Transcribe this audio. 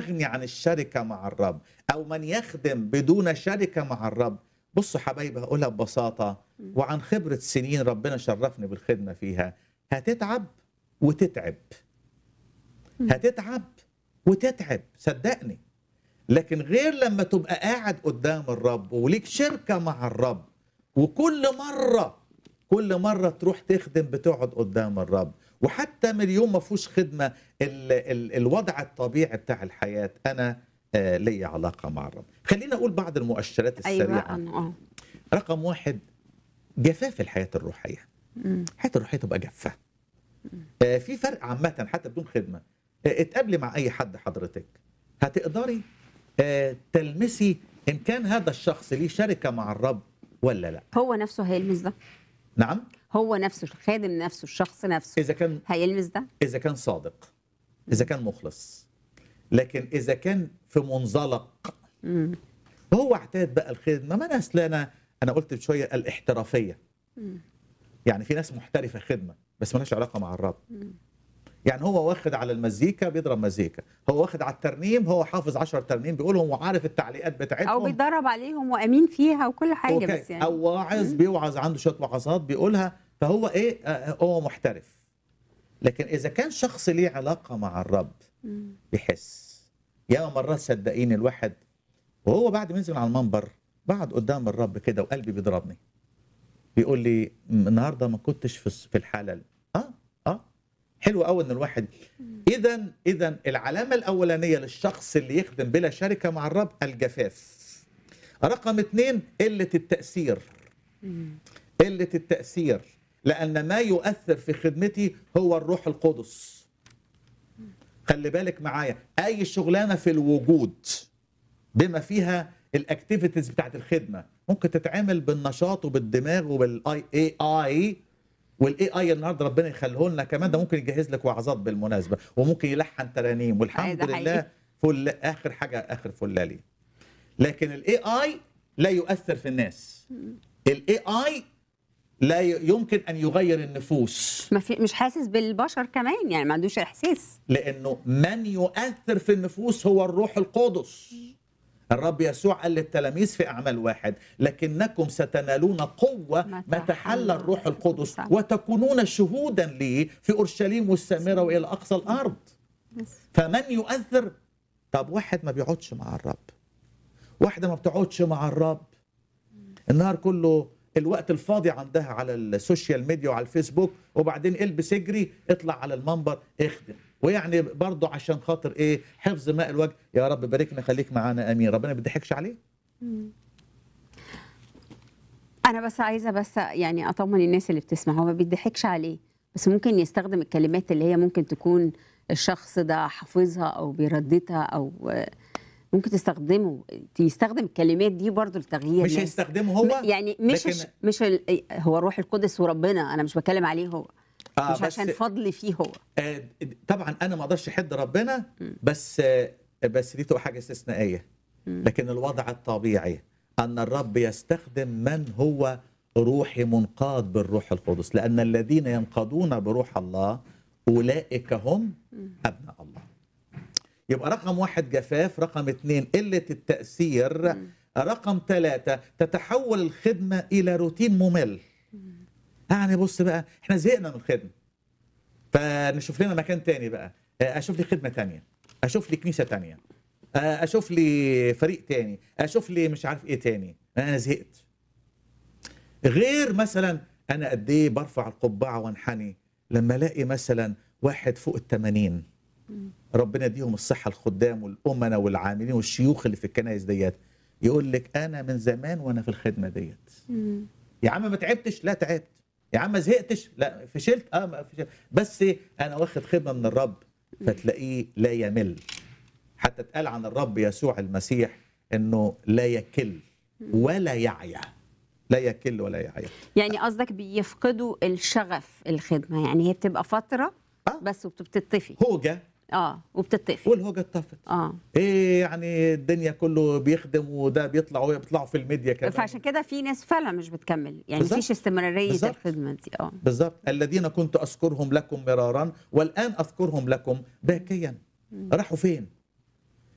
يستغني عن الشركه مع الرب او من يخدم بدون شركه مع الرب بصوا حبايبي هقولها ببساطه وعن خبره سنين ربنا شرفني بالخدمه فيها هتتعب وتتعب هتتعب وتتعب صدقني لكن غير لما تبقى قاعد قدام الرب وليك شركه مع الرب وكل مره كل مره تروح تخدم بتقعد قدام الرب وحتى من اليوم ما فيهوش خدمه ال ال الوضع الطبيعي بتاع الحياه انا آه لي علاقه مع الرب خلينا اقول بعض المؤشرات السريعه ايوه أنا- اه رقم واحد جفاف الحياة الروحية الحياة الروحية تبقى جافة آه، في فرق عامة حتى بدون خدمة آه، اتقابلي مع أي حد حضرتك هتقدري آه، تلمسي إن كان هذا الشخص ليه شركة مع الرب ولا لا هو نفسه هيلمس ده نعم هو نفسه الخادم نفسه الشخص نفسه إذا كان هيلمس ده إذا كان صادق إذا كان مخلص لكن إذا كان في منزلق مم. هو اعتاد بقى الخدمه ما ناس لنا انا قلت شويه الاحترافيه يعني في ناس محترفه خدمه بس مالهاش علاقه مع الرب يعني هو واخد على المزيكا بيضرب مزيكا هو واخد على الترنيم هو حافظ 10 ترنيم بيقولهم وعارف التعليقات او بتاعتهم بيتدرب عليهم وامين فيها وكل حاجه أوكي. بس يعني او واعظ بيوعظ عنده شويه وعظات بيقولها فهو ايه آه، هو محترف لكن اذا كان شخص ليه علاقه مع الرب بيحس ياما مرات صدقيني الواحد وهو بعد ما ينزل على المنبر بقعد قدام الرب كده وقلبي بيضربني بيقول لي "م- النهارده ما كنتش في الس- في الحاله ال- اه اه حلو قوي ان الواحد اذا اذا العلامه الاولانيه للشخص اللي يخدم بلا شركه مع الرب الجفاف رقم اثنين قله التاثير قله التاثير لان ما يؤثر في خدمتي هو الروح القدس خلي بالك معايا اي شغلانه في الوجود بما فيها الاكتيفيتيز بتاعت الخدمه ممكن تتعمل بالنشاط وبالدماغ وبالاي اي اي والاي اي النهارده ربنا يخليه لنا كمان ده ممكن يجهز لك وعظات بالمناسبه وممكن يلحن ترانيم والحمد ده لله حقيقي. فل اخر حاجه اخر فلالي لكن الاي اي لا يؤثر في الناس الاي اي لا ي- يمكن ان يغير النفوس ما في مش حاسس بالبشر كمان يعني ما عندوش احساس لانه من يؤثر في النفوس هو الروح القدس الرب يسوع قال للتلاميذ في اعمال واحد لكنكم ستنالون قوه متى متى حل حل الروح القدس صح. وتكونون شهودا لي في اورشليم والسامره والى اقصى الارض بس. فمن يؤثر طب واحد ما بيقعدش مع الرب واحده ما بتقعدش مع الرب النهار كله الوقت الفاضي عندها على السوشيال ميديا وعلى الفيسبوك وبعدين البس اجري اطلع على المنبر اخدم ويعني برضه عشان خاطر ايه حفظ ماء الوجه يا رب باركنا خليك معانا امين ربنا ما بيضحكش عليه انا بس عايزه بس يعني اطمن الناس اللي بتسمع هو ما بيضحكش عليه بس ممكن يستخدم الكلمات اللي هي ممكن تكون الشخص ده حافظها او بيرددها او آه، ممكن تستخدمه يستخدم الكلمات دي برضو لتغيير مش ناس. هيستخدمه هو يعني مش لكن- لكن مش ال- هو الروح القدس وربنا انا مش بتكلم عليه هو آه مش بس عشان فضل فيه هو آه طبعا انا ما اقدرش احد ربنا بس آه بس دي تبقى حاجه استثنائيه لكن الوضع الطبيعي ان الرب يستخدم من هو روحي منقاد بالروح القدس لان الذين ينقادون بروح الله اولئك هم ابناء الله يبقى رقم واحد جفاف رقم اثنين قلة التأثير رقم ثلاثة تتحول الخدمة إلى روتين ممل يعني بص بقى احنا زهقنا من الخدمة فنشوف لنا مكان تاني بقى آه، اشوف لي خدمة تانية اشوف لي كنيسة تانية آه، اشوف لي فريق تاني اشوف لي مش عارف ايه تاني انا زهقت غير مثلا انا قد ايه برفع القبعه وانحني لما الاقي مثلا واحد فوق الثمانين ربنا يديهم الصحه الخدام والامناء والعاملين والشيوخ اللي في الكنائس ديت يقول لك انا من زمان وانا في الخدمه ديت يا عم ما تعبتش لا تعبت يا عم ما زهقتش لا فشلت اه ما فشلت بس انا واخد خدمه من الرب فتلاقيه لا يمل حتى اتقال عن الرب يسوع المسيح انه لا يكل ولا يعيا لا يكل ولا يعيا يعني قصدك بيفقدوا الشغف الخدمه يعني هي بتبقى فتره آه. بس وبتطفي هوجه اه وبتطفي والهوجه اتطفت اه ايه يعني الدنيا كله بيخدم وده بيطلع وهي بيطلعوا في الميديا كمان فعشان كده في ناس فعلا مش بتكمل يعني بالظبط. مفيش استمراريه بالظبط. الخدمه دي اه بالظبط الذين كنت اذكرهم لكم مرارا والان اذكرهم لكم باكيا راحوا فين